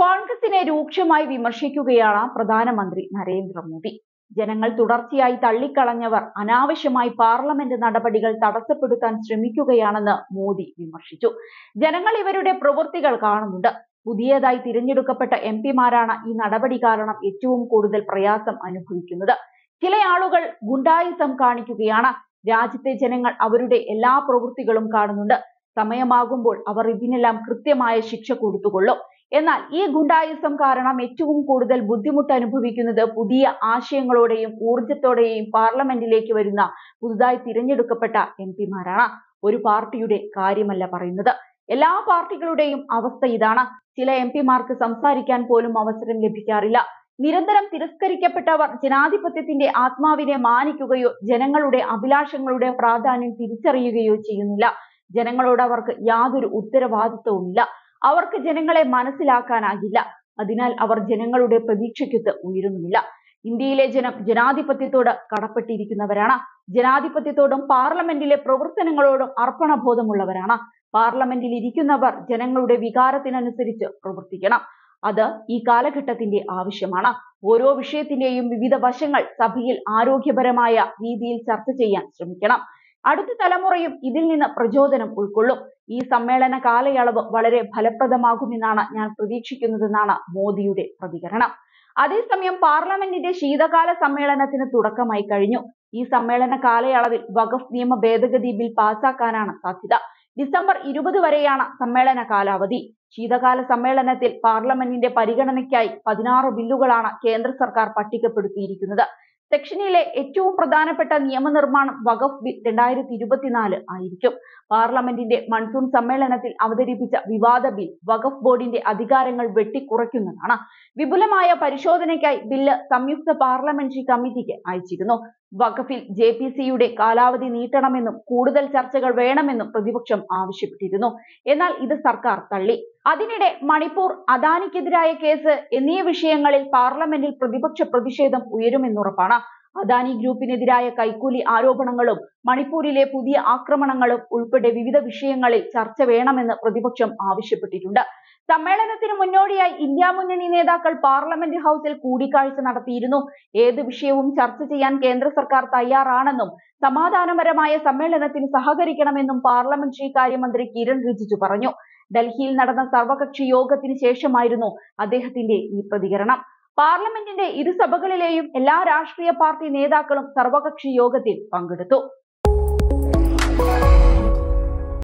കോൺഗ്രസിനെ രൂക്ഷമായി വിമർശിക്കുകയാണ് പ്രധാനമന്ത്രി നരേന്ദ്രമോദി ജനങ്ങൾ തുടർച്ചയായി തള്ളിക്കളഞ്ഞവർ അനാവശ്യമായി പാർലമെന്റ് നടപടികൾ തടസ്സപ്പെടുത്താൻ ശ്രമിക്കുകയാണെന്ന് മോദി വിമർശിച്ചു ജനങ്ങൾ ഇവരുടെ പ്രവൃത്തികൾ കാണുന്നുണ്ട് പുതിയതായി തിരഞ്ഞെടുക്കപ്പെട്ട എം പിമാരാണ് ഈ നടപടി കാരണം ഏറ്റവും കൂടുതൽ പ്രയാസം അനുഭവിക്കുന്നത് ചില ആളുകൾ ഗുണ്ടായിസം കാണിക്കുകയാണ് രാജ്യത്തെ ജനങ്ങൾ അവരുടെ എല്ലാ പ്രവൃത്തികളും കാണുന്നുണ്ട് സമയമാകുമ്പോൾ അവർ ഇതിനെല്ലാം കൃത്യമായ ശിക്ഷ കൊടുത്തുകൊള്ളും എന്നാൽ ഈ ഗുണ്ടായുസം കാരണം ഏറ്റവും കൂടുതൽ ബുദ്ധിമുട്ട് അനുഭവിക്കുന്നത് പുതിയ ആശയങ്ങളോടെയും ഊർജത്തോടെയും പാർലമെന്റിലേക്ക് വരുന്ന പുതുതായി തിരഞ്ഞെടുക്കപ്പെട്ട എം പിമാരാണ് ഒരു പാർട്ടിയുടെ കാര്യമല്ല പറയുന്നത് എല്ലാ പാർട്ടികളുടെയും അവസ്ഥ ഇതാണ് ചില എം പിമാർക്ക് സംസാരിക്കാൻ പോലും അവസരം ലഭിക്കാറില്ല നിരന്തരം തിരസ്കരിക്കപ്പെട്ടവർ ജനാധിപത്യത്തിന്റെ ആത്മാവിനെ മാനിക്കുകയോ ജനങ്ങളുടെ അഭിലാഷങ്ങളുടെ പ്രാധാന്യം തിരിച്ചറിയുകയോ ചെയ്യുന്നില്ല ജനങ്ങളോട് അവർക്ക് യാതൊരു ഉത്തരവാദിത്വവുമില്ല അവർക്ക് ജനങ്ങളെ മനസ്സിലാക്കാനാകില്ല അതിനാൽ അവർ ജനങ്ങളുടെ പ്രതീക്ഷയ്ക്കൊത്ത് ഉയരുന്നുമില്ല ഇന്ത്യയിലെ ജനം ജനാധിപത്യത്തോട് കടപ്പെട്ടിരിക്കുന്നവരാണ് ജനാധിപത്യത്തോടും പാർലമെന്റിലെ പ്രവർത്തനങ്ങളോടും അർപ്പണബോധമുള്ളവരാണ് പാർലമെന്റിൽ ഇരിക്കുന്നവർ ജനങ്ങളുടെ വികാരത്തിനനുസരിച്ച് പ്രവർത്തിക്കണം അത് ഈ കാലഘട്ടത്തിന്റെ ആവശ്യമാണ് ഓരോ വിഷയത്തിന്റെയും വിവിധ വശങ്ങൾ സഭയിൽ ആരോഗ്യപരമായ രീതിയിൽ ചർച്ച ചെയ്യാൻ ശ്രമിക്കണം അടുത്ത തലമുറയും ഇതിൽ നിന്ന് പ്രചോദനം ഉൾക്കൊള്ളും ഈ സമ്മേളന കാലയളവ് വളരെ ഫലപ്രദമാകുമെന്നാണ് ഞാൻ പ്രതീക്ഷിക്കുന്നതെന്നാണ് മോദിയുടെ പ്രതികരണം അതേസമയം പാർലമെന്റിന്റെ ശീതകാല സമ്മേളനത്തിന് തുടക്കമായി കഴിഞ്ഞു ഈ സമ്മേളന കാലയളവിൽ വഖഫ് നിയമ ഭേദഗതി ബിൽ പാസാക്കാനാണ് സാധ്യത ഡിസംബർ ഇരുപത് വരെയാണ് സമ്മേളന കാലാവധി ശീതകാല സമ്മേളനത്തിൽ പാർലമെന്റിന്റെ പരിഗണനയ്ക്കായി പതിനാറ് ബില്ലുകളാണ് കേന്ദ്ര സർക്കാർ പട്ടികപ്പെടുത്തിയിരിക്കുന്നത് സെക്ഷനിലെ ഏറ്റവും പ്രധാനപ്പെട്ട നിയമനിർമ്മാണം വഖഫ് ബിൽ രണ്ടായിരത്തി ഇരുപത്തിനാല് ആയിരിക്കും പാർലമെന്റിന്റെ മൺസൂൺ സമ്മേളനത്തിൽ അവതരിപ്പിച്ച വിവാദ ബിൽ വഖഫ് ബോർഡിന്റെ അധികാരങ്ങൾ വെട്ടിക്കുറയ്ക്കുന്നതാണ് വിപുലമായ പരിശോധനയ്ക്കായി ബില്ല് സംയുക്ത പാർലമെന്ററി കമ്മിറ്റിക്ക് അയച്ചിരുന്നു വഖഫിൽ ജെ പി സിയുടെ കാലാവധി നീട്ടണമെന്നും കൂടുതൽ ചർച്ചകൾ വേണമെന്നും പ്രതിപക്ഷം ആവശ്യപ്പെട്ടിരുന്നു എന്നാൽ ഇത് സർക്കാർ തള്ളി അതിനിടെ മണിപ്പൂർ അദാനിക്കെതിരായ കേസ് എന്നീ വിഷയങ്ങളിൽ പാർലമെന്റിൽ പ്രതിപക്ഷ പ്രതിഷേധം ഉയരുമെന്നുറപ്പാണ് അദാനി ഗ്രൂപ്പിനെതിരായ കൈക്കൂലി ആരോപണങ്ങളും മണിപ്പൂരിലെ പുതിയ ആക്രമണങ്ങളും ഉൾപ്പെടെ വിവിധ വിഷയങ്ങളിൽ ചർച്ച വേണമെന്ന് പ്രതിപക്ഷം ആവശ്യപ്പെട്ടിട്ടുണ്ട് സമ്മേളനത്തിന് മുന്നോടിയായി ഇന്ത്യ മുന്നണി നേതാക്കൾ പാർലമെന്റ് ഹൗസിൽ കൂടിക്കാഴ്ച നടത്തിയിരുന്നു ഏത് വിഷയവും ചർച്ച ചെയ്യാൻ കേന്ദ്ര സർക്കാർ തയ്യാറാണെന്നും സമാധാനപരമായ സമ്മേളനത്തിന് സഹകരിക്കണമെന്നും പാർലമെന്ററി കാര്യമന്ത്രി കിരൺ റിജിജു പറഞ്ഞു ഡൽഹിയിൽ നടന്ന സർവകക്ഷി യോഗത്തിന് ശേഷമായിരുന്നു അദ്ദേഹത്തിന്റെ ഈ പ്രതികരണം പാർലമെന്റിന്റെ ഇരുസഭകളിലെയും എല്ലാ രാഷ്ട്രീയ പാർട്ടി നേതാക്കളും സർവകക്ഷി യോഗത്തിൽ പങ്കെടുത്തു